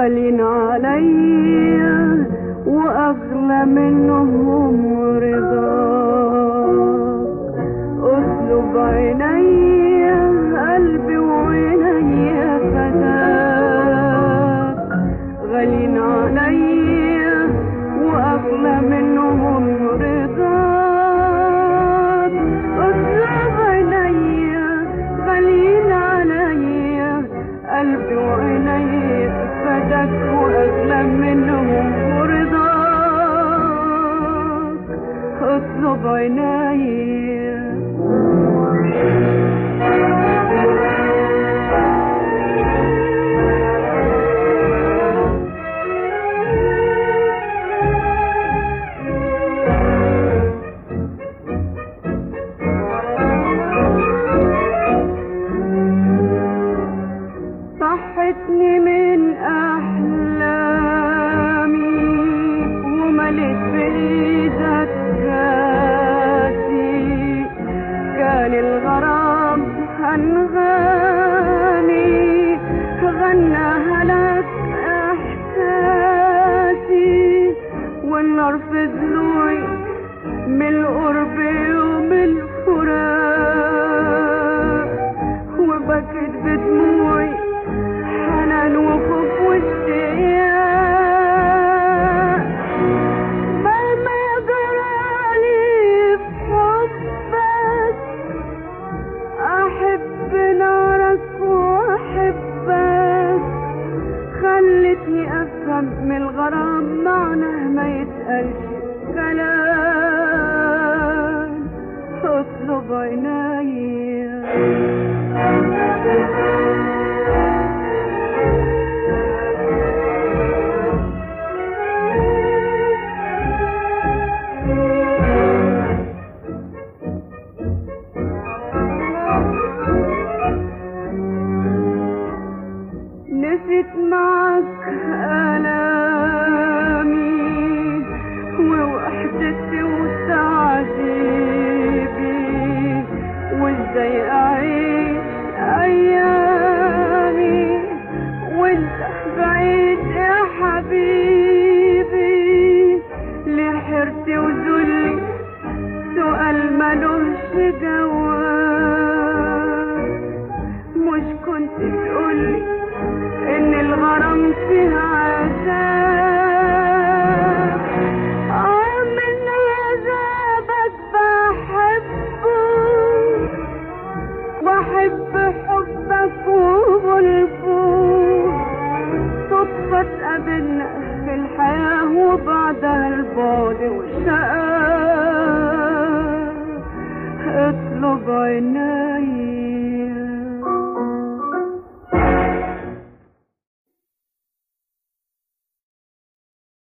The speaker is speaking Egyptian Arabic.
غالين عليا واغلى منهم رضاك اسلب عينيا قلبي وعينيا فتاك غالين عليا واغلى منهم رضاك اسلب عينيا غالين عليا قلبي وعينيا فداك واغلى منهم رضاك اطلب عينيا صحتني من أحلامي وملت بإيدك كاسي كان الغرام هنغني غناها لك إحساسي والنار في ضلوعي من القرب ومن الفراق وبكت بدموعي حنان وخوف واشتياق مهما يجرالي في حبك احب نارك واحبك خلتني افهم من الغرام معناه ما يتقالش كلام اطلب عينيا نسيت معك ألامي ووحدتي وتعذيبي وازاي أعيش أيامي وانت بعيد يا حبيبي لحرتي وذلي سؤال ملوش جواب مش كنت تقولي ان الغرام فيه عذاب اه من عذابك بحبه واحب حبك وغلبه صدفة تقابلنا في الحياة وبعدها البعد والشقاء اطلب عيني